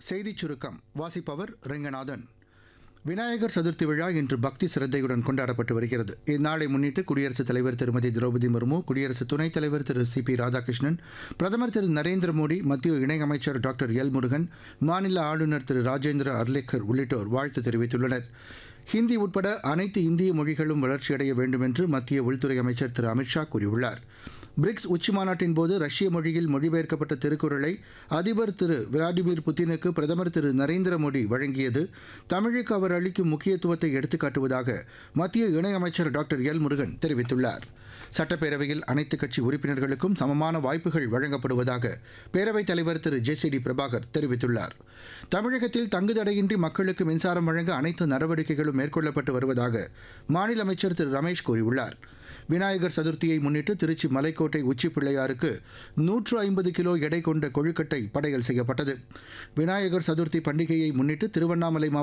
செய்திச் சுருக்கம் வாசிப்பவர் ரெங்கநாதன் விநாயகர் சதுர்த்தி விழா இன்று பக்தி சிரத்தையுடன் கொண்டாடப்பட்டு வருகிறது இந்நாளை முன்னிட்டு குடியரசுத் தலைவர் திருமதி திரௌபதி முர்மு குடியரசு துணைத் தலைவர் திரு சி பி ராதாகிருஷ்ணன் பிரதமர் திரு நரேந்திர மோடி மத்திய இணையமைச்சர் டாக்டர் எல் முருகன் மாநில ஆளுநர் திரு ராஜேந்திர அர்லேக்கர் உள்ளிட்டோர் வாழ்த்து தெரிவித்துள்ளனர் ஹிந்தி உட்பட அனைத்து இந்திய மொழிகளும் வளர்ச்சியடைய வேண்டும் என்று மத்திய உள்துறை அமைச்சர் திரு அமித்ஷா கூறியுள்ளார் பிரிக்ஸ் உச்சிமாநாட்டின் போது ரஷ்ய மொழியில் மொழிபெயர்க்கப்பட்ட திருக்குறளை அதிபர் திரு விளாடிமிர் புட்டினுக்கு பிரதமர் திரு நரேந்திர மோடி வழங்கியது தமிழுக்கு அவர் அளிக்கும் முக்கியத்துவத்தை எடுத்துக்காட்டுவதாக மத்திய இணையமைச்சர் டாக்டர் எல் முருகன் தெரிவித்துள்ளார் சட்டப்பேரவையில் அனைத்துக் கட்சி உறுப்பினர்களுக்கும் சமமான வாய்ப்புகள் வழங்கப்படுவதாக பேரவைத் தலைவர் Thiru J C D Prabhakar தெரிவித்துள்ளார் தமிழகத்தில் தங்குதடையின்றி மக்களுக்கு மின்சாரம் வழங்க அனைத்து நடவடிக்கைகளும் மேற்கொள்ளப்பட்டு வருவதாக மாநில அமைச்சர் திரு ரமேஷ் கூறியுள்ளார் விநாயகர் சதுர்த்தியை முன்னிட்டு திருச்சி மலைக்கோட்டை உச்சி பிள்ளையாருக்கு நூற்று ஐம்பது கிலோ எடை கொண்ட கொழுக்கட்டை படையல் செய்யப்பட்டது விநாயகர் சதுர்த்தி பண்டிகையை முன்னிட்டு திருவண்ணாமலை மாவட்டம்